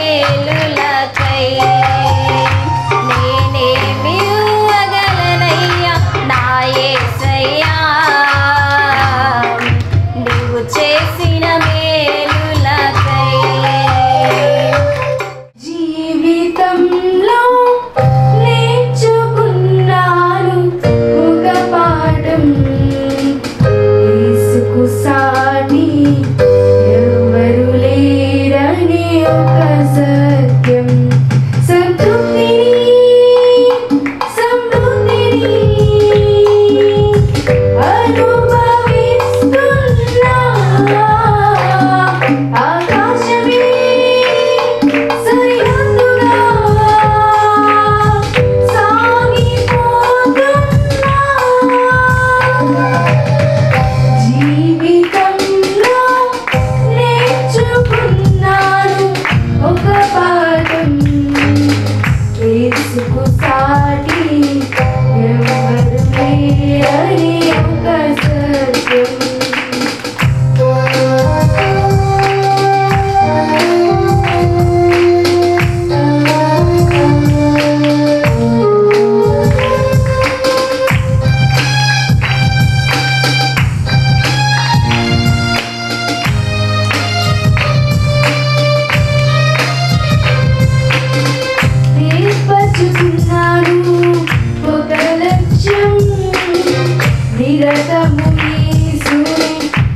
మేలులకై నేనేమి ఇవ్వగలనయ్యా నా యేసయ్యా నీవు చేసిన మేలులకై జీవితంలో నేర్చుకున్నాను ఒక పాఠం యేసుకు సాటి ఎవరు లేరని ఒక సత్యం సంతృప్తిని సమృద్ధిని అనుభవిస్తున్నా ఆకాశమే సరిహద్దుగా సాగిపోతున్నా జీవితంలో నేర్చుకున్నాను ఒక పాఠం యేసుకు సాటి ఎవరు లేరని ఒక సత్యం ఏర్పరచుకున్నాడు ఒక లక్ష్యం నిరతము యేసుని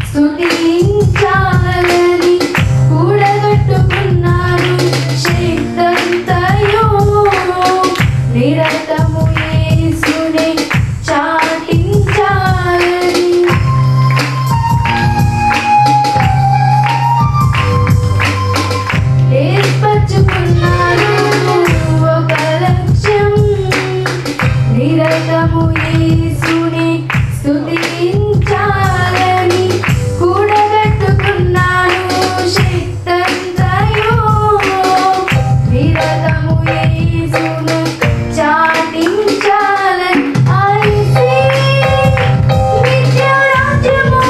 స్తుతించాలని కూడగట్టుకున్నాడు శక్తంతయో నిరతము యేసుని చాటించాలని ఏర్పరచుకున్నాడు ఒక లక్ష్యం నిరతము యేసుని స్తుతించాలని కూడగట్టుకున్నాడు శక్తంతయో నిరతము యేసును చాటించాలని ఆయిసే నిత్యరాజ్యము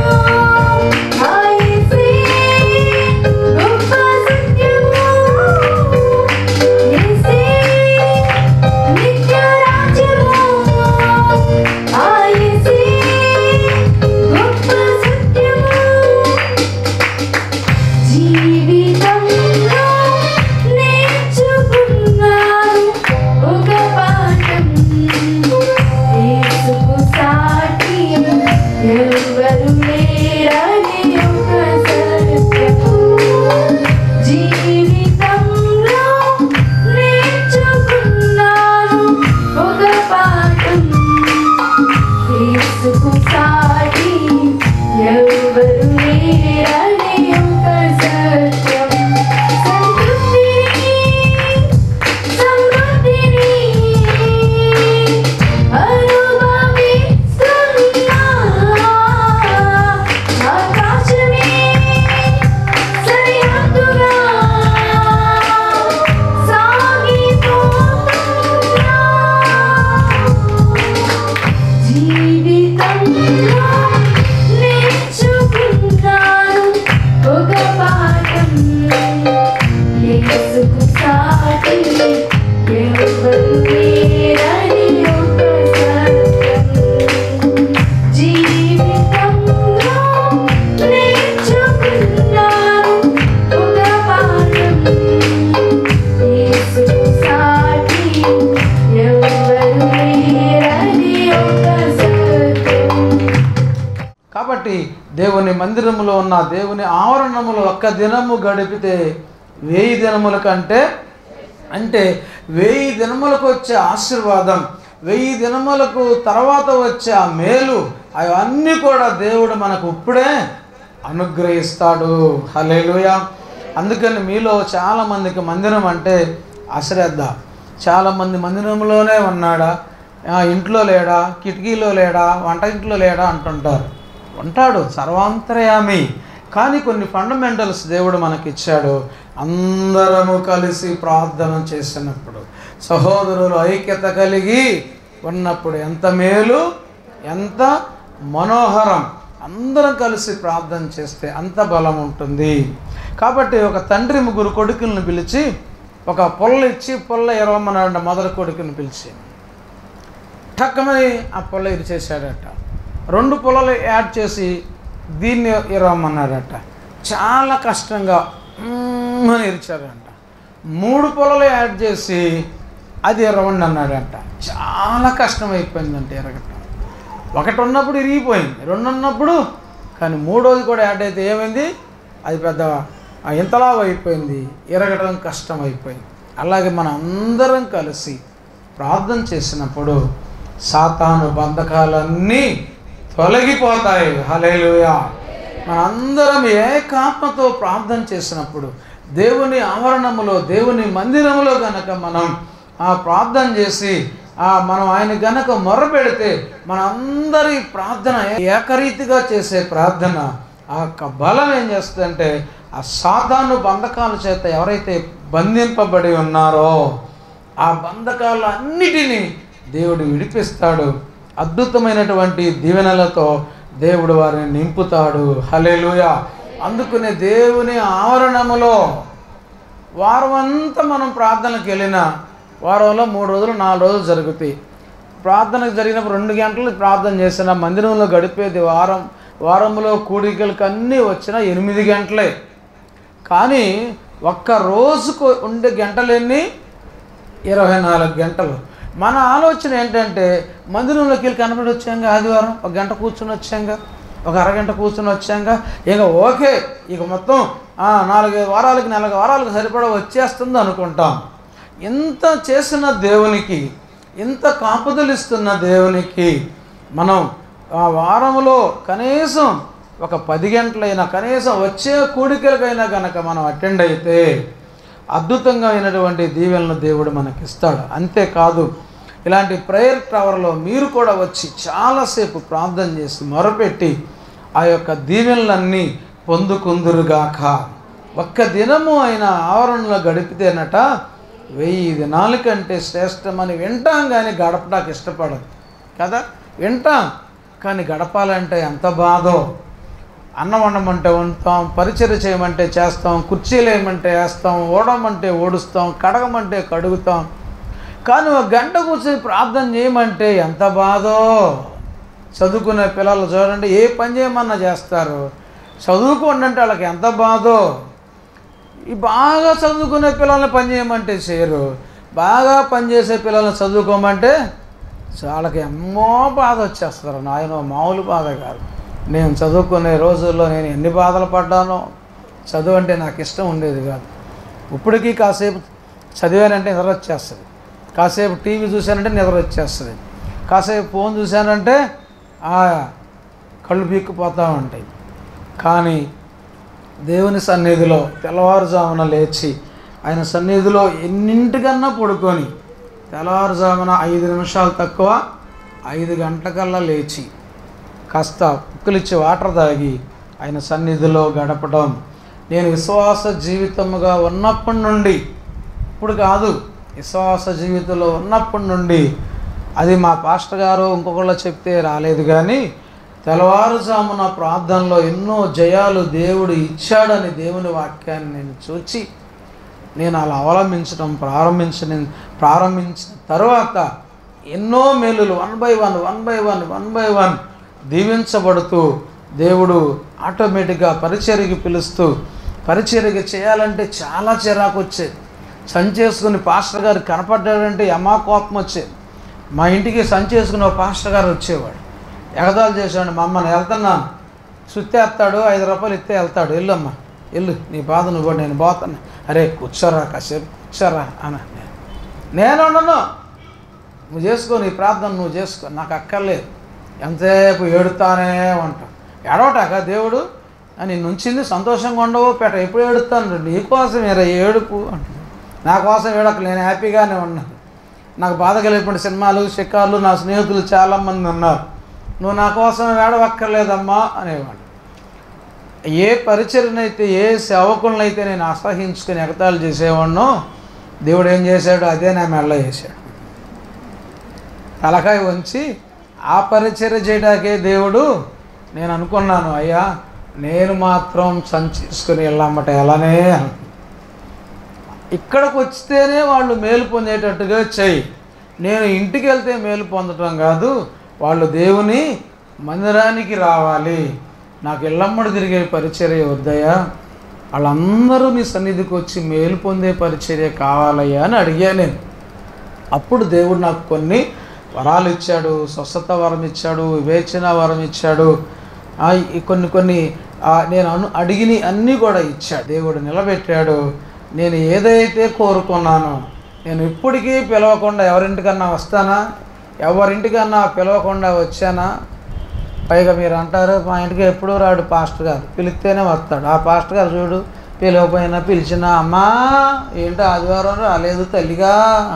ఆయిసే గొప్ప సత్యము యేసే నిత్యరాజ్యము ఆయిసే గొప్ప సత్యము జీవితంలో నేర్చుకున్నాను ఒక పాఠం యేసుకు సాటి ఎవరు లేరని ఒక సత్యము జీవితంలో నేర్చుకున్నాను ఒక పాఠం యేసుకు సాటి ఎవరు లేరని ఒక సత్యం సంతృప్తిని సమృద్ధిని అనుభవిస్తున్నా ఆకాశమే సరిహద్దుగా సాగిపోతున్నా జీవితంలో నేర్చుకున్నాను ఒక పాఠం యేసుకు సాటి ఎవరు లేరని ఒక సత్యం జీవితంలో నేర్చుకున్నాను ఒక పాఠం యేసుకు సాటి ఎవరు లేరని ఒక సత్యం కాబట్టి దేవుని మందిరములో ఉన్న దేవుని ఆవరణములో ఒక్క దినము గడిపితే వెయ్యి దినముల కంటే అంటే వెయ్యి దినములకు వచ్చే ఆశీర్వాదం వెయ్యి దినములకు తర్వాత వచ్చే ఆ మేలు అవన్నీ కూడా దేవుడు మనకు ఇప్పుడే అనుగ్రహిస్తాడు హలేలుయ అందుకని మీలో చాలామందికి మందిరం అంటే అశ్రద్ధ చాలామంది మందిరంలోనే ఉన్నాడా ఆ, ఇంట్లో లేడా కిటికీలో లేడా వంట ఇంట్లో లేడా అంటుంటారు ఉంటాడు సర్వాంతర్యామి కానీ కొన్ని ఫండమెంటల్స్ దేవుడు మనకిచ్చాడు అందరము కలిసి ప్రార్థన చేసినప్పుడు సహోదరులు ఐక్యత కలిగి ఉన్నప్పుడు ఎంత మేలు ఎంత మనోహరం అందరం కలిసి ప్రార్థన చేస్తే అంత బలం ఉంటుంది కాబట్టి ఒక తండ్రి ముగ్గురు కొడుకులను పిలిచి ఒక పొల్ల ఇచ్చి పొల్ల ఎరవమన్నాడు మొదటి కొడుకుని పిలిచి టక్కమని ఆ పొల్ల ఇరిచేశాడట రెండు పొలలు యాడ్ చేసి దీన్ని ఇరవమన్నాడట చాలా కష్టంగా మ్మ్ అని ఇరిచాడంట మూడు పొలలు యాడ్ చేసి అది ఇరవండి అన్నాడంట చాలా కష్టం అయిపోయిందంట ఎరగటం ఒకటి ఉన్నప్పుడు ఇరిగిపోయింది రెండు ఉన్నప్పుడు కానీ మూడోది కూడా యాడ్ అయితే ఏమైంది అది పెద్ద ఆ ఇంతలా అయిపోయింది ఎరగటం కష్టం అయిపోయింది అలాగే మన అందరం కలిసి ప్రార్థన చేసినప్పుడు సాతాను బంధకాలన్నీ తొలగిపోతాయి హలేలుయా మనందరం ఏకాత్మతో ప్రార్థన చేసినప్పుడు దేవుని ఆవరణములో దేవుని మందిరములో గనక మనం ఆ ప్రార్థన చేసి ఆ మనం ఆయన గనక మొరపెడితే మనందరి ప్రార్థన ఏకరీతిగా చేసే ప్రార్థన ఆ యొక్క బలం ఏం చేస్తుందంటే ఆ సాధారణ బంధకాల చేత ఎవరైతే బంధింపబడి ఉన్నారో ఆ బంధకాలన్నిటినీ దేవుడు విడిపిస్తాడు అద్భుతమైనటువంటి దీవెనలతో దేవుడు వారిని నింపుతాడు హలేలుయ అందుకునే దేవుని ఆవరణములో వారం అంతా మనం ప్రార్థనకు వెళ్ళిన వారంలో మూడు రోజులు నాలుగు రోజులు జరుగుతాయి ప్రార్థనకు జరిగినప్పుడు రెండు గంటలు ప్రార్థన చేసిన మందిరంలో గడిపేది వారం వారంలో కూడికలకు అన్నీ వచ్చిన ఎనిమిది గంటలే కానీ ఒక్క రోజుకు ఉండే గంటలెన్ని ఇరవై నాలుగు గంటలు మన ఆలోచన ఏంటంటే మందిరంలోకి వెళ్ళి కనబడి వచ్చాంగా ఆదివారం ఒక గంట కూర్చొని వచ్చాంగా ఒక అరగంట కూర్చొని వచ్చాంగా ఇక ఓకే ఇక మొత్తం ఆ, నాలుగు వారాలకి నాలుగు వారాలకు సరిపడా వచ్చేస్తుంది అనుకుంటాం ఇంత చేసిన దేవునికి ఇంత కాపుదలు ఇస్తున్న దేవునికి మనం ఆ వారంలో కనీసం ఒక పది గంటలైనా కనీసం వచ్చే కూడికలకైనా కనుక మనం అటెండ్ అయితే అద్భుతంగా అయినటువంటి దీవెనలు దేవుడు మనకిస్తాడు అంతేకాదు ఇలాంటి ప్రేయర్ టవర్లో మీరు కూడా వచ్చి చాలాసేపు ప్రార్థన చేసి మొరపెట్టి ఆ యొక్క దీవెనలన్నీ పొందుకుందురుగాక ఒక్క దినము అయిన ఆవరణలో గడిపితేనట వెయ్యి దినాల కంటే శ్రేష్టమని వింటాం కానీ గడపడానికి ఇష్టపడదు కదా వింటాం కానీ గడపాలంటే ఎంత బాధో అన్నం వండమంటే వండుతాం పరిచయం చేయమంటే చేస్తాం కుర్చీలు వేయమంటే వేస్తాం ఓడమంటే ఓడుస్తాం కడగమంటే కడుగుతాం కానీ ఒక గంట కూర్చొని ప్రార్థన చేయమంటే ఎంత బాధో చదువుకునే పిల్లలు చూడండి ఏ పని చేయమన్నా చేస్తారు చదువుకోండి అంటే వాళ్ళకి ఎంత బాధో ఈ బాగా చదువుకునే పిల్లల్ని పని చేయమంటే చేయరు బాగా పనిచేసే పిల్లల్ని చదువుకోమంటే వాళ్ళకి ఎమ్మో బాధ వచ్చేస్తారు నాయన మామూలు బాధ కాదు నేను చదువుకునే రోజుల్లో నేను ఎన్ని బాధలు పడ్డానో చదువు అంటే నాకు ఇష్టం ఉండేది కాదు ఇప్పటికీ కాసేపు చదివానంటే నిద్ర వచ్చేస్తుంది కాసేపు టీవీ చూశానంటే నిద్ర వచ్చేస్తుంది కాసేపు ఫోన్ చూశానంటే ఆ కళ్ళు పీక్కుపోతూ ఉంటాయి కానీ దేవుని సన్నిధిలో తెల్లవారుజామున లేచి ఆయన సన్నిధిలో ఎన్నింటికన్నా పడుకొని తెల్లవారుజామున ఐదు నిమిషాలు తక్కువ ఐదు గంటలకల్లా లేచి కాస్త ఉక్కులిచ్చి వాటర్ తాగి ఆయన సన్నిధిలో గడపడం నేను విశ్వాస జీవితముగా ఉన్నప్పటి నుండి ఇప్పుడు కాదు విశ్వాస జీవితంలో ఉన్నప్పటి నుండి అది మా పాస్టర్ గారు ఇంకొకళ్ళు చెప్తే రాలేదు కానీ తెల్లవారుజామున ప్రార్థనలో ఎన్నో జయాలు దేవుడు ఇచ్చాడని దేవుని వాక్యాన్ని నేను చూచి నేను అలా అవలంబించడం ప్రారంభించిన ప్రారంభించిన తర్వాత ఎన్నో మేలులు one by one one by one one by one దీవించబడుతూ దేవుడు ఆటోమేటిక్గా పరిచర్యకి పిలుస్తూ పరిచర్యకి చేయాలంటే చాలా చిరాకు వచ్చేది సంచేసుకుని పాస్టర్ గారు కనపడ్డాడంటే యమా కోపం వచ్చేది మా ఇంటికి సంచేసుకుని ఒక పాస్టర్ గారు వచ్చేవాడు ఎగదాలు చేసాడు మా అమ్మని వెళ్తున్నాను సుత్తేస్తాడు ఐదు రూపాయలు ఇస్తే వెళ్తాడు వెళ్ళమ్మా వెళ్ళు నీ బాధ నువ్వు కూడా నేను పోతాను అరే కూర్చోరా కాసేపు కూర్చోరా అన్న నేను ఉండను నువ్వు చేసుకో నీ ప్రార్థన నువ్వు చేసుకో నాకు అక్కర్లేదు ఎంతసేపు ఏడుతానే ఉంటాం ఏడవటాక దేవుడు అని నుంచింది సంతోషంగా ఉండవు పెట్ట ఎప్పుడు ఏడుతాను నీకోసం ఏరా ఏడుపు అంటున్నాడు నా కోసం ఏడక నేను హ్యాపీగానే ఉన్నాను నాకు బాధ కలిగినటువంటి సినిమాలు షికార్లు నా స్నేహితులు చాలామంది ఉన్నారు నువ్వు నా కోసం ఏడవక్కర్లేదమ్మా అనేవాడు ఏ పరిచయనైతే ఏ సేవకులనైతే నేను అసహించుకుని ఎగతాళి చేసేవాడినో దేవుడు ఏం చేశాడు అదే నా మెల్ల చేశాడు తలకాయ వంచి ఆ పరిచర్య చేయడానికే దేవుడు నేను అనుకున్నాను అయ్యా నేను మాత్రం సంచేసుకుని వెళ్ళమ్మట ఎలానే ఇక్కడికి వచ్చితేనే వాళ్ళు మేలు పొందేటట్టుగా చెయ్యి నేను ఇంటికి వెళ్తే మేలు పొందటం కాదు వాళ్ళు దేవుని మందిరానికి రావాలి నాకు ఇళ్ళమ్మడి తిరిగే పరిచర్య వద్దయ్యా వాళ్ళందరూ నీ సన్నిధికి వచ్చి మేలు పొందే పరిచర్య కావాలయ్యా అని అడిగాను నేను అప్పుడు దేవుడు నాకు కొన్ని వరాలు ఇచ్చాడు స్వస్థత వరం ఇచ్చాడు వివేచన వరం ఇచ్చాడు ఆ, ఈ కొన్ని కొన్ని ఆ, నేను అను అడిగిని అన్నీ కూడా ఇచ్చాడు దేవుడు నిలబెట్టాడు నేను ఏదైతే కోరుకున్నానో నేను ఇప్పటికీ పిలవకుండా ఎవరింటికన్నా వస్తానా ఎవరింటికన్నా పిలవకుండా వచ్చానా పైగా మీరు అంటారు మా ఇంటికి ఎప్పుడూ రాడు పాస్టర్ గారు పిలిస్తేనే వస్తాడు ఆ పాస్టర్ గారు చూడు పిలవపోయినా పిలిచినా అమ్మా ఏంటో ఆదివారం రాలేదు తల్లిగా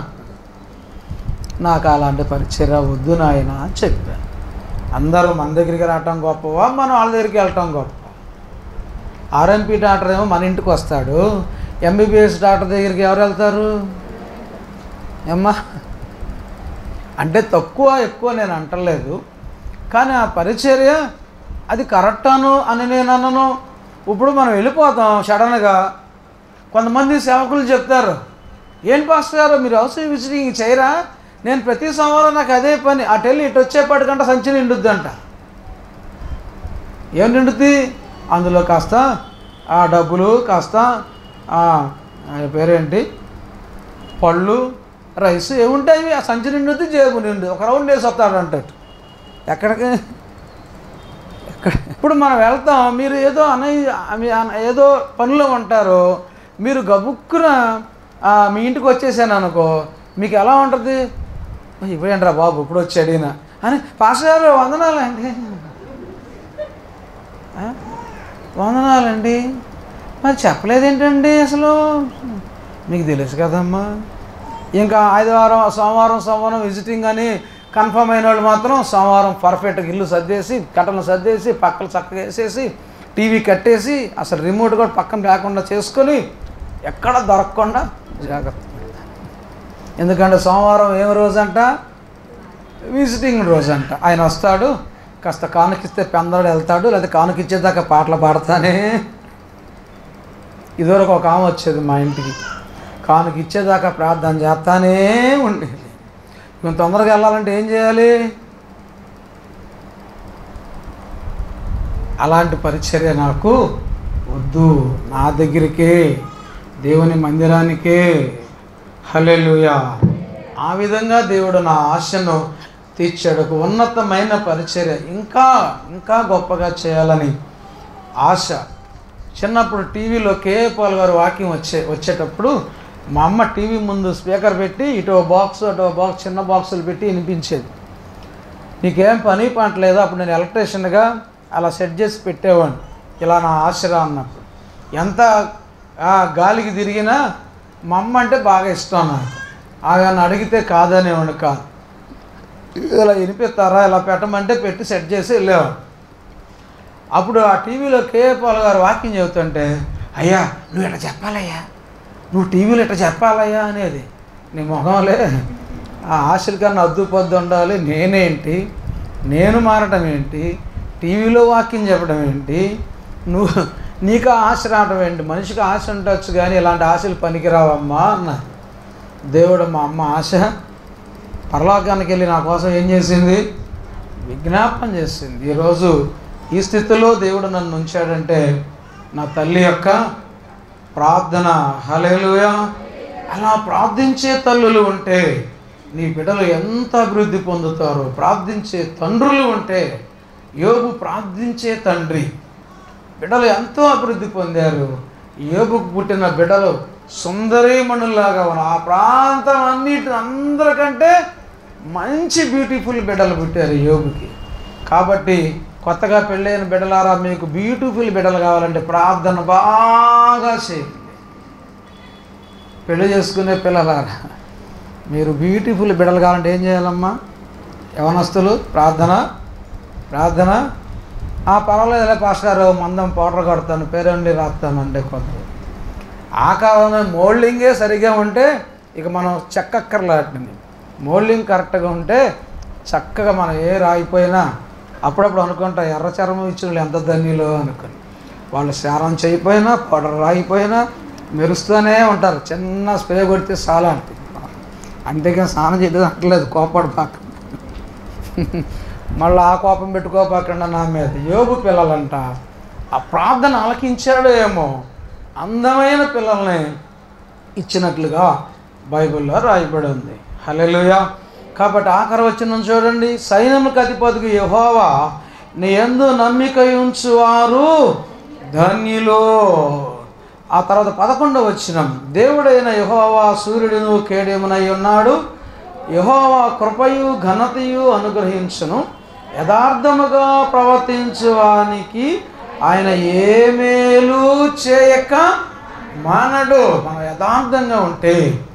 నాకు అలాంటి పరిచర్య వద్దు నాయన అని చెప్పాను అందరూ మన దగ్గరికి రావటం గొప్పవా మనం వాళ్ళ దగ్గరికి వెళ్ళటం గొప్ప ఆర్ఎంపీ డాక్టర్ ఏమో మన ఇంటికి వస్తాడు ఎంబీబీఎస్ డాక్టర్ దగ్గరికి ఎవరు వెళ్తారు ఏమ్మా అంటే తక్కువ ఎక్కువ నేను అంటలేదు కానీ ఆ పరిచర్య అది కరెక్ట్ అను అని నేను అన్నను ఇప్పుడు మనం వెళ్ళిపోతాం సడన్గా కొంతమంది సేవకులు చెప్తారు ఏం పాస్టర్ గారు మీరు హౌస్ విజిటింగ్ చేయరా నేను ప్రతి సోమవారం నాకు అదే పని అటు వెళ్ళి ఇటు వచ్చేపాటికంట సంచి నిండుద్దంట ఏం నిండుద్ది అందులో కాస్త ఆ డబ్బులు కాస్త ఆ, ఆయన పేరేంటి పళ్ళు రైస్ ఏముంటాయి ఆ సంచి నిండుద్ది జేబు నిండు ఒక రౌండ్ వేసి వస్తాడు అంటట్టు ఎక్కడికి ఎక్కడ ఇప్పుడు మనం వెళ్తాం మీరు ఏదో అన మీ అన- ఏదో పనిలో ఉంటారు మీరు గబుక్కున ఆ, మీ ఇంటికి వచ్చేసాను అనుకో మీకు ఎలా ఉంటుంది ఇప్పుడేంట్రా బాబు ఇప్పుడు వచ్చాడు ఈయన అని పాస్టర్ గారు వందనాలండి ఆ? వందనాలండి మరి చెప్పలేదేంటండి అసలు మీకు తెలుసు కదమ్మా ఇంకా ఆదివారం సోమవారం సోమవారం విజిటింగ్ అని కన్ఫర్మ్ అయిన వాళ్ళు మాత్రం సోమవారం పర్ఫెక్ట్గా ఇల్లు సర్దేసి కట్టలు సర్దేసి పక్కలు చక్కగా వేసేసి టీవీ కట్టేసి అసలు రిమోట్ కూడా పక్కన లేకుండా చేసుకొని ఎక్కడ దొరకకుండా జాగ్రత్త పడతారు. ఎందుకంటే సోమవారం ఏం రోజంట విజిటింగ్ రోజు అంట ఆయన వస్తాడు కాస్త కానుకిస్తే పెందడు వెళ్తాడు లేదా కానుకిచ్చేదాకా పాటలు పాడతానే ఇదివరకు ఒక ఆమె వచ్చేది మా ఇంటికి కానుక ఇచ్చేదాకా ప్రార్థన చేస్తానే ఉండేది కొంత తొందరగా వెళ్ళాలంటే ఏం చేయాలి అలాంటి పరిచర్య నాకు వద్దు నా దగ్గరికే దేవుని మందిరానికే హల్లెలూయా ఆ విధంగా దేవుడు నా ఆశను తీర్చాడు ఒక ఉన్నతమైన పరిచర్య ఇంకా ఇంకా గొప్పగా చేయాలని ఆశ చిన్నప్పుడు టీవీలో కేపాల్ గారు వాకింగ్ వచ్చే వచ్చేటప్పుడు మా అమ్మ టీవీ ముందు స్పీకర్ పెట్టి ఇటు బాక్స్ అటు బాక్స్ చిన్న బాక్సులు పెట్టి వినిపించేది నీకేం పని పంటలేదు అప్పుడు నేను ఎలక్ట్రీషియన్గా అలా సెట్ చేసి పెట్టేవాడిని ఇలా నా ఆశరా అన్నప్పుడు ఎంత ఆ, గాలికి తిరిగినా మా అమ్మ అంటే బాగా ఇష్టం నాకు ఆమెను అడిగితే కాదనేవాడు కాదు ఇలా వినిపిస్తారా ఇలా పెట్టమంటే పెట్టి సెట్ చేసి వెళ్ళేవాడు అప్పుడు ఆ టీవీలో కేపాల్ గారు వాకింగ్ చెబుతుంటే అయ్యా నువ్వు ఇట్లా చెప్పాలయ్యా నువ్వు టీవీలో ఇట్లా చెప్పాలయ్యా అనేది నీ మొహంలే ఆ ఆశల కన్నా అద్దు పొద్దు ఉండాలి నేనేంటి నేను మారటం ఏంటి టీవీలో వాకింగ్ చెప్పడం ఏంటి నువ్వు నీకు ఆ ఆశ రావడం ఏంటి మనిషికి ఆశ ఉండొచ్చు కానీ ఇలాంటి ఆశలు పనికిరావమ్మా అన్న దేవుడు మా అమ్మ ఆశ పరలోకానికి వెళ్ళి నా కోసం ఏం చేసింది విజ్ఞాపన చేసింది ఈరోజు ఈ స్థితిలో దేవుడు నన్ను ఉంచాడంటే నా తల్లి యొక్క ప్రార్థన హలేలుయా అలా ప్రార్థించే తల్లులు ఉంటే నీ బిడ్డలు ఎంత అభివృద్ధి పొందుతారో ప్రార్థించే తండ్రులు ఉంటే యోగు ప్రార్థించే తండ్రి బిడ్డలు ఎంతో అభివృద్ధి పొందారు యోగుకు పుట్టిన బిడ్డలు సుందరీమణుల్లాగా ఉన్నారు ఆ ప్రాంతం అన్నిటి అందరికంటే మంచి బ్యూటిఫుల్ బిడ్డలు పుట్టారు యోగుకి కాబట్టి కొత్తగా పెళ్ళైన బిడ్డలారా మీకు బ్యూటిఫుల్ బిడ్డలు కావాలంటే ప్రార్థన బాగా చేయండి పెళ్లి చేసుకునే పిల్లలారా మీరు బ్యూటిఫుల్ బిడ్డలు కావాలంటే ఏం చేయాలమ్మా యవనస్తులు ప్రార్థన ప్రార్థన ఆ పర్వాలేదులే పాస్ గారు మందం పౌడర్ కడతాను పేరండి రాస్తానంటే కొందరు ఆ కాలంలో మోల్డింగే సరిగా ఉంటే ఇక మనం చెక్కక్కర్లాంటిది మోల్డింగ్ కరెక్ట్గా ఉంటే చక్కగా మనం ఏ రాయిపోయినా అప్పుడప్పుడు అనుకుంటా ఎర్ర చర్మం ఇచ్చిన వాళ్ళు ఎంత ధన్యులు అనుకుని వాళ్ళు శారం చేయకపోయినా పౌడర్ రాయిపోయినా మెరుస్తూనే ఉంటారు చిన్న స్ప్రే కొడితే చాలా అంటే అంతేకాని స్నానం చేయలేదు అంటలేదు కోపడు పాక మళ్ళీ ఆ కోపం పెట్టుకోపాకుండా నా మీద యోగు పిల్లలంట ఆ ప్రార్థన ఆలకించాడో ఏమో అందమైన పిల్లల్ని ఇచ్చినట్లుగా బైబిల్లో రాయబడి ఉంది హల్లెలూయా కాబట్టి ఆఖరి వచ్చిన చూడండి సైన్యములకు అధిపతికి యెహోవా నీ ఎందు నమ్మిక ఉంచువారు ధన్యులు ఆ తర్వాత పదకొండవ వచ్చిన దేవుడైన యెహోవా సూర్యుడును కేడెమునై ఉన్నాడు యెహోవా కృపయు ఘనతయు అనుగ్రహించును యథార్థముగా ప్రవర్తించువానికి ఆయన ఏ మేలు చేయక మానడు మనం యథార్థంగా ఉంటే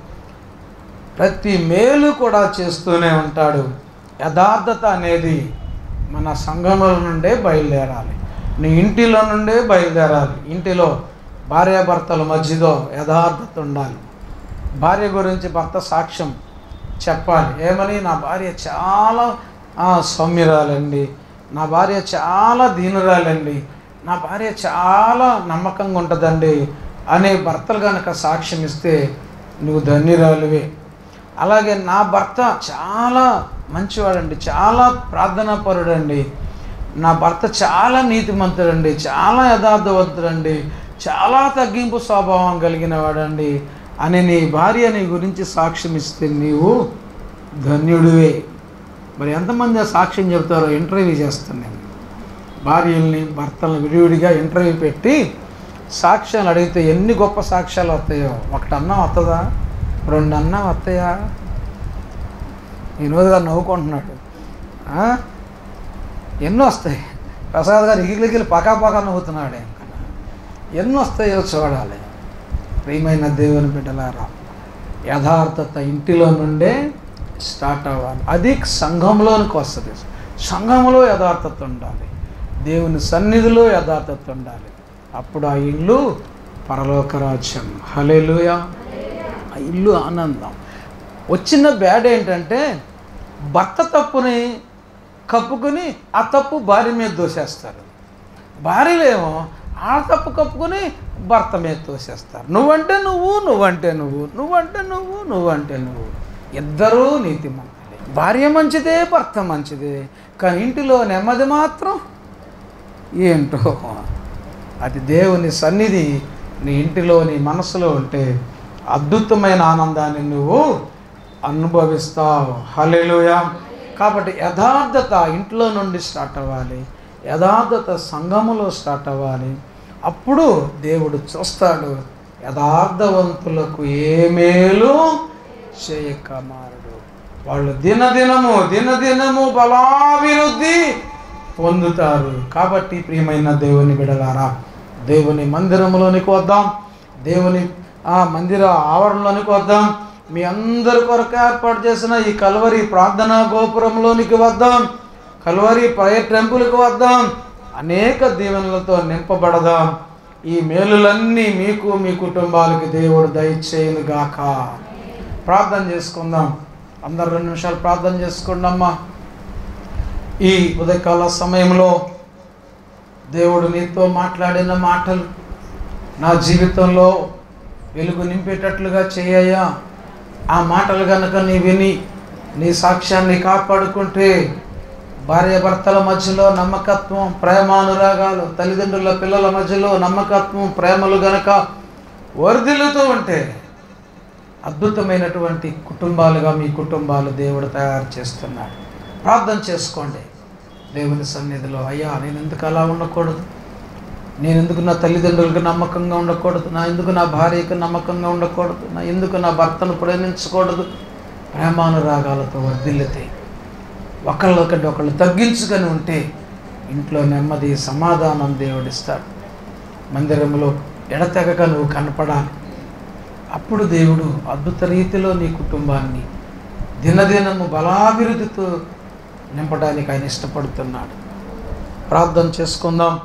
ప్రతి మేలు కూడా చేస్తూనే ఉంటాడు యథార్థత అనేది మన సంఘముల నుండే బయలుదేరాలి నీ ఇంటిలో నుండే బయలుదేరాలి ఇంటిలో భార్యాభర్తల మధ్యలో యథార్థత ఉండాలి భార్య గురించి భర్త సాక్ష్యం చెప్పాలి ఏమని నా భార్య చాలా ఆ, సౌమ్యురాలండి నా భార్య చాలా దీనురాలండి నా భార్య చాలా నమ్మకంగా ఉంటుందండి అనే భర్తలు కనుక సాక్ష్యం ఇస్తే నువ్వు ధన్యురాలువే అలాగే నా భర్త చాలా మంచివాడండి చాలా ప్రార్థనాపరుడండి నా భర్త చాలా నీతిమంతుడండి చాలా యథార్థవంతుడండి చాలా తగ్గింపు స్వభావం కలిగిన వాడండి అని నీ భార్య నీ గురించి సాక్ష్యం ఇస్తే నీవు ధన్యుడివే మరి ఎంతమంది ఆ సాక్ష్యం చెప్తారో ఇంటర్వ్యూ చేస్తాను నేను భార్యల్ని భర్తలను విడివిడిగా ఇంటర్వ్యూ పెట్టి సాక్ష్యాలు అడిగితే ఎన్ని గొప్ప సాక్ష్యాలు వస్తాయో ఒకటి అన్నం వస్తుందా రెండు అన్నం వస్తాయా వినోద్ గారు నవ్వుకుంటున్నాడు ఆ? ఎన్ని వస్తాయి ప్రసాద్ గారు ఇగిలిగిలి పకా పకా నవ్వుతున్నాడు ఇంకా ఎన్ని వస్తాయో చూడాలి ప్రియమైన దేవుని బిడ్డలారా యథార్థత ఇంటిలో నుండే స్టార్ట్ అవ్వాలి అది సంఘంలోనికి వస్తుంది సంఘంలో యథార్థత ఉండాలి దేవుని సన్నిధిలో యథార్థత ఉండాలి అప్పుడు ఆ ఇల్లు పరలోక రాజ్యం హలేలుయ ఆ ఇల్లు ఆనందం వచ్చిన బ్యాడ్ ఏంటంటే భర్త తప్పుని కప్పుకొని ఆ తప్పు భార్య మీద దోసేస్తారు భార్యలేమో ఆ తప్పు కప్పుకొని భర్త మీద తోసేస్తారు నువ్వంటే నువ్వు నువ్వంటే నువ్వు నువ్వంటే నువ్వు నువ్వంటే నువ్వు ఇద్దరూ నీతిమంతులే భార్య మంచిదే భర్త మంచిదే కానీ ఇంటిలో నెమ్మది మాత్రం ఏంటో అది దేవుని సన్నిధి నీ ఇంటిలో నీ మనసులో ఉంటే అద్భుతమైన ఆనందాన్ని నువ్వు అనుభవిస్తావు హల్లెలూయా కాబట్టి యథార్థత ఇంట్లో నుండి స్టార్ట్ అవ్వాలి యథార్థత సంఘములో స్టార్ట్ అవ్వాలి అప్పుడు దేవుడు చూస్తాడు యథార్థవంతులకు ఏ మేలు చేయక మారడు వాళ్ళు దినదినము దినదినము బలాభివృద్ధి పొందుతారు కాబట్టి ప్రియమైన దేవుని బిడలారా దేవుని మందిరంలోనికి వద్దాం దేవుని ఆ మందిర ఆవరణలోనికి వద్దాం మీ అందరి కొరకు ఏర్పాటు చేసిన ఈ కల్వరి ప్రార్థనా గోపురంలోనికి వద్దాం కల్వరి ప్రయ టెంపుల్కి వద్దాం అనేక దీవెనలతో నింపబడదాం ఈ మేలులన్నీ మీకు మీ కుటుంబాలకి దేవుడు దయచేయను గాక ప్రార్థన చేసుకుందాం అందరు రెండు నిమిషాలు ప్రార్థన చేసుకోండి అమ్మా ఈ ఉదయకాల సమయంలో దేవుడు నీతో మాట్లాడిన మాటలు నా జీవితంలో వెలుగు నింపేటట్లుగా చేయయ్యా ఆ మాటలు కనుక నీ విని నీ సాక్ష్యాన్ని కాపాడుకుంటే భార్యాభర్తల మధ్యలో నమ్మకత్వం ప్రేమానురాగాలు తల్లిదండ్రుల పిల్లల మధ్యలో నమ్మకత్వం ప్రేమలు గనక వర్ధిల్లుతూ ఉంటే అద్భుతమైనటువంటి కుటుంబాలుగా మీ కుటుంబాలు దేవుడు తయారు చేస్తున్నాడు ప్రార్థన చేసుకోండి దేవుని సన్నిధిలో అయ్యా నేను ఎందుకు అలా ఉండకూడదు నేను ఎందుకు నా తల్లిదండ్రులకు నమ్మకంగా ఉండకూడదు నా ఎందుకు నా భార్యకు నమ్మకంగా ఉండకూడదు నా ఎందుకు నా భర్తను ప్రేమించకూడదు ప్రేమానురాగాలతో వర్ధిల్లితే ఒకళ్ళొకటి ఒకళ్ళు తగ్గించుకొని ఉంటే ఇంట్లో నెమ్మది సమాధానం దేవుడిస్తాడు మందిరంలో ఎడతెగక నువ్వు కనపడాలి అప్పుడు దేవుడు అద్భుత రీతిలో నీ కుటుంబాన్ని దినదినము బలాభివృద్ధితో నింపడానికి ఆయన ఇష్టపడుతున్నాడు ప్రార్థన చేసుకుందాం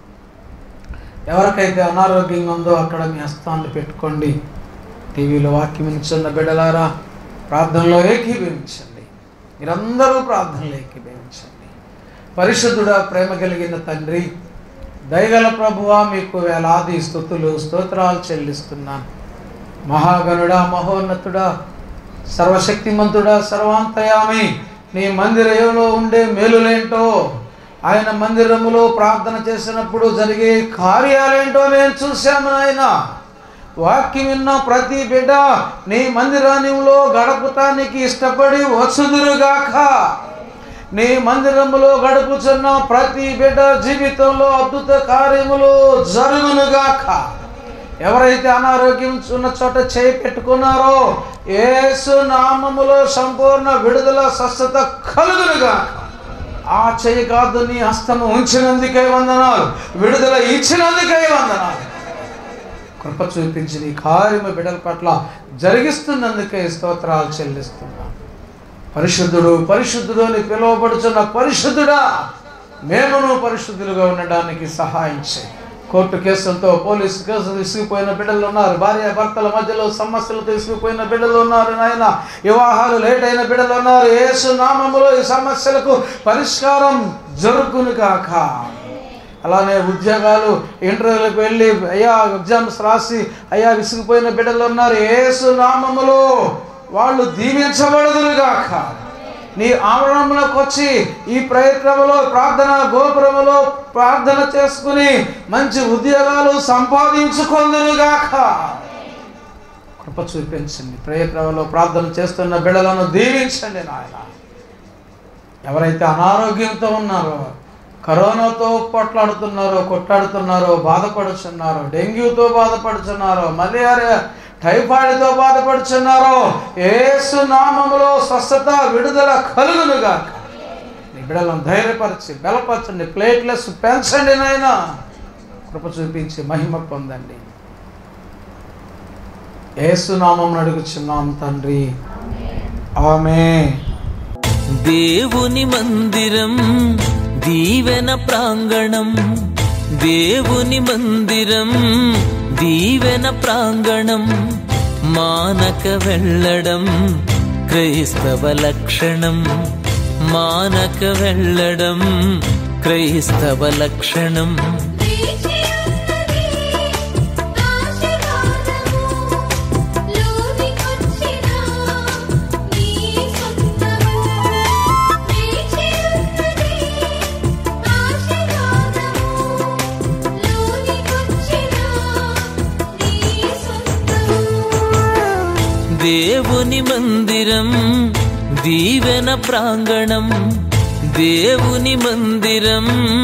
ఎవరికైతే అనారోగ్యంగా ఉందో అక్కడ మీ హస్తాన్ని పెట్టుకోండి టీవీలో వాక్యం వినిచున్న బిడ్డలారా ప్రార్థనలో ఏకీభవించండి మీరందరూ ప్రార్థనలో ఏకీభవించండి పరిశుద్ధుడా ప్రేమ కలిగిన తండ్రి దయగల ప్రభువా మీకు వేలాది స్థుతులు స్తోత్రాలు చెల్లిస్తున్నాను మహాగణుడా మహోన్నతుడా సర్వశక్తిమంతుడా సర్వాంతయామి నీ మందిరంలో ఉండే మేలులేంటో ఆయన మందిరములో ప్రార్థన చేసినప్పుడు జరిగే కార్యాలేంటో నేను చూశాను ఆయన వాక్యం విన్న ప్రతి బిడ్డ నీ మందిరానిలో గడపటానికి ఇష్టపడి వచ్చుదురుగాక నీ మందిరములో గడుపుచున్న ప్రతి బిడ్డ జీవితంలో అద్భుత కార్యములు జరుగునుగాక ఎవరైతే అనారోగ్యం ఉన్న చోట చేయి పెట్టుకున్నారో యేసు నామములో సంపూర్ణ విడుదల స్వస్థత కలుగునుగాక ఆ చెయ్యి కాదు నీ హస్తము ఉంచినందుకై వందనాలు విడుదల ఇచ్చినందుకై వందనాలు కృప చూపించి నీ కార్యము బిడ్డల పట్ల జరిగిస్తున్నందుకే స్తోత్రాలు చెల్లిస్తున్నాను పరిశుద్ధుడు పరిశుద్ధుడు అని పిలువబడుచున్న పరిశుద్ధుడా మేమును పరిశుద్ధులుగా ఉండడానికి సహాయం చేయి కోర్టు కేసులతో పోలీసు కేసులు తీసుకుపోయిన బిడ్డలు ఉన్నారు భార్య భర్తల మధ్యలో సమస్యలు తీసుకుపోయిన బిడ్డలు ఉన్నారు నాయన వివాహాలు లేట్ అయిన బిడ్డలు ఉన్నారు యేసు నామములో ఈ సమస్యలకు పరిష్కారం జరుగును కాక అలానే ఉద్యోగాలు ఇంటర్వ్యూలకు వెళ్ళి అయ్యా ఎగ్జామ్స్ రాసి అయ్యా విసిగిపోయిన బిడ్డలు ఉన్నారు యేసు నామములో వాళ్ళు దీవించబడదురుగాక నీ ఆవరణంలోకి వచ్చి ఈ ప్రయత్నంలో ప్రార్థన గోపురములో ప్రార్థన చేసుకుని మంచి ఉద్యోగాలు సంపాదించుకుందురుగాక కృప చూపించండి ప్రయత్నంలో ప్రార్థన చేస్తున్న బిడ్డలను దీవించండి నాయన ఎవరైతే అనారోగ్యంతో ఉన్నారో కరోనాతో పొట్లాడుతున్నారో కొట్లాడుతున్నారో బాధపడుచున్నారో డెంగ్యూతో బాధపడుచున్నారో మలేరియా టైఫాయిడ్తో బాధపడుచున్నారో ఏసు నామములో స్వస్థత విడుదల కలుగునుగా నీ బిడ్డలను ధైర్యపరిచి బలపరచండి ప్లేట్లెస్ పెంచండి నాయన కృప చూపించి మహిమ పొందండి ఏసు నామం అడుగుచున్నాం తండ్రి ఆమె దేవుని మందిరం దీవెన ప్రాంగణం దేవుని మందిరం దీవెన ప్రాంగణం మానక వెళ్ళడం క్రైస్తవ లక్షణం మానక వెళ్ళడం క్రైస్తవ లక్షణం దేవుని మందిరం దీవెన ప్రాంగణం దేవుని మందిరం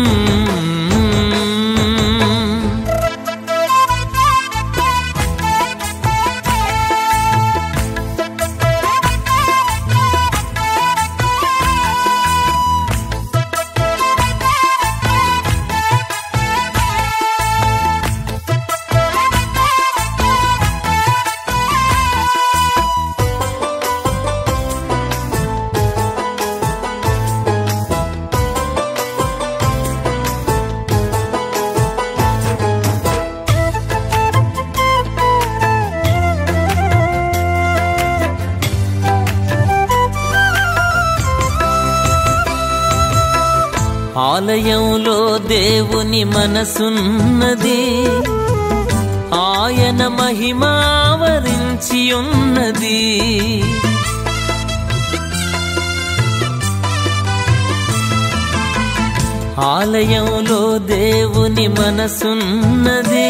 ఆలయంలో దేవుని మనసున్నది ఆయన మహిమావరించి ఉన్నది ఆలయంలో దేవుని మనసున్నది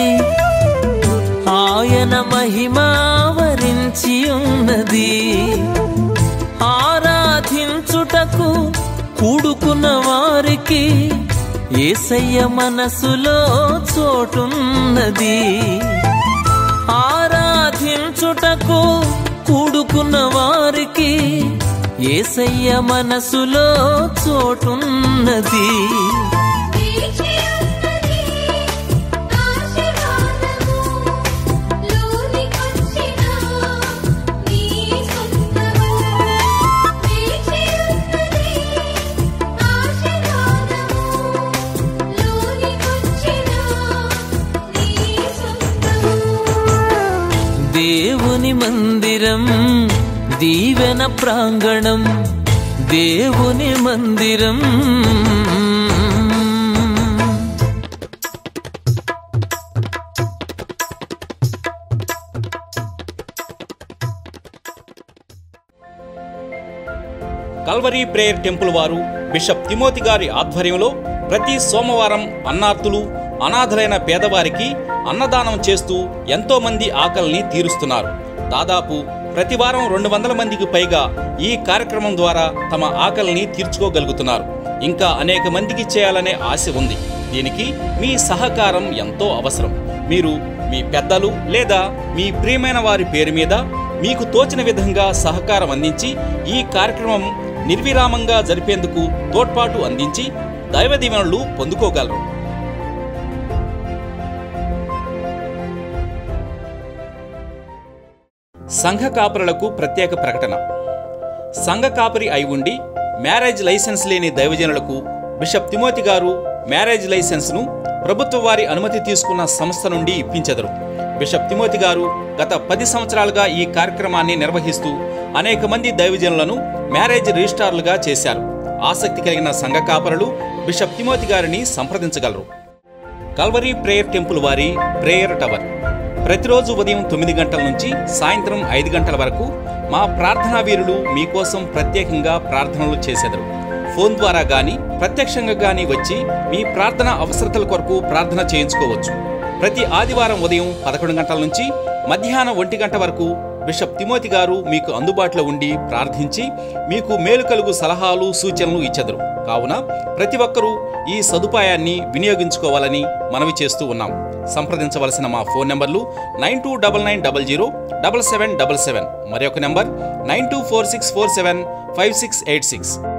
ఆయన మహిమావరించి ఉన్నది ఆరాధించుటకు కూడుకున్న వారికి ఏసయ్య మనసులో చోటున్నది ఆరాధించుటకు కూడుకున్న వారికి ఏసయ్య మనసులో చోటున్నది దేవుని మందిరం దీవెన ప్రాంగణం దేవుని మందిరం కల్వరీ ప్రేయర్ టెంపుల్ వారు బిషప్ తిమోతి గారి ఆధ్వర్యంలో ప్రతి సోమవారం అన్నార్థులు అనాథలైన పేదవారికి అన్నదానం చేస్తూ ఎంతో మంది ఆకలిని తీరుస్తున్నారు దాదాపు ప్రతి వారం రెండు వందల మందికి పైగా ఈ కార్యక్రమం ద్వారా తమ ఆకలిని తీర్చుకోగలుగుతున్నారు ఇంకా అనేక మందికి చేయాలనే ఆశ ఉంది దీనికి మీ సహకారం ఎంతో అవసరం మీరు మీ పెద్దలు లేదా మీ ప్రియమైన వారి పేరు మీద మీకు తోచిన విధంగా సహకారం అందించి ఈ కార్యక్రమం నిర్విరామంగా జరిపేందుకు తోడ్పాటు అందించి దైవ దీవెనలు పొందుకోగలరు సంఘ కాపరులకు ప్రత్యేక ప్రకటన సంఘ కాపరి అయి ఉండి మ్యారేజ్ లైసెన్స్ లేని దైవజనులకు బిషప్ తిమోతి గారు మ్యారేజ్ లైసెన్స్ను ప్రభుత్వ వారి అనుమతి తీసుకున్న సంస్థ నుండి ఇప్పించెదరు బిషప్ తిమోతి గారు గత పది సంవత్సరాలుగా ఈ కార్యక్రమాన్ని నిర్వహిస్తూ అనేక మంది దైవజనులను మ్యారేజ్ రిజిస్ట్రార్లుగా చేశారు ఆసక్తి కలిగిన సంఘ కాపరులు బిషప్ తిమోతి గారిని సంప్రదించగలరు కల్వరీ ప్రేయర్ టెంపుల్ వారి ప్రేయర్ టవర్ ప్రతిరోజు ఉదయం తొమ్మిది గంటల నుంచి సాయంత్రం ఐదు గంటల వరకు మా ప్రార్థనా వీరులు మీకోసం ప్రత్యేకంగా ప్రార్థనలు చేసెదరు ఫోన్ ద్వారా గాని ప్రత్యక్షంగా గాని వచ్చి మీ ప్రార్థన అవసరతల కొరకు ప్రార్థన చేయించుకోవచ్చు ప్రతి ఆదివారం ఉదయం పదకొండు గంటల నుంచి మధ్యాహ్నం ఒంటి గంట వరకు బిషప్ తిమోతి గారు మీకు అందుబాటులో ఉండి ప్రార్థించి మీకు మేలు కలుగు సలహాలు సూచనలు ఇచ్చెదరు కావున ప్రతి ఒక్కరూ ఈ సదుపాయాన్ని వినియోగించుకోవాలని మనవి చేస్తూ ఉన్నాం సంప్రదించవలసిన మా ఫోన్ నెంబర్లు nine two double nine double zero double seven double seven మరి ఒక number nine two four six four seven five six eight six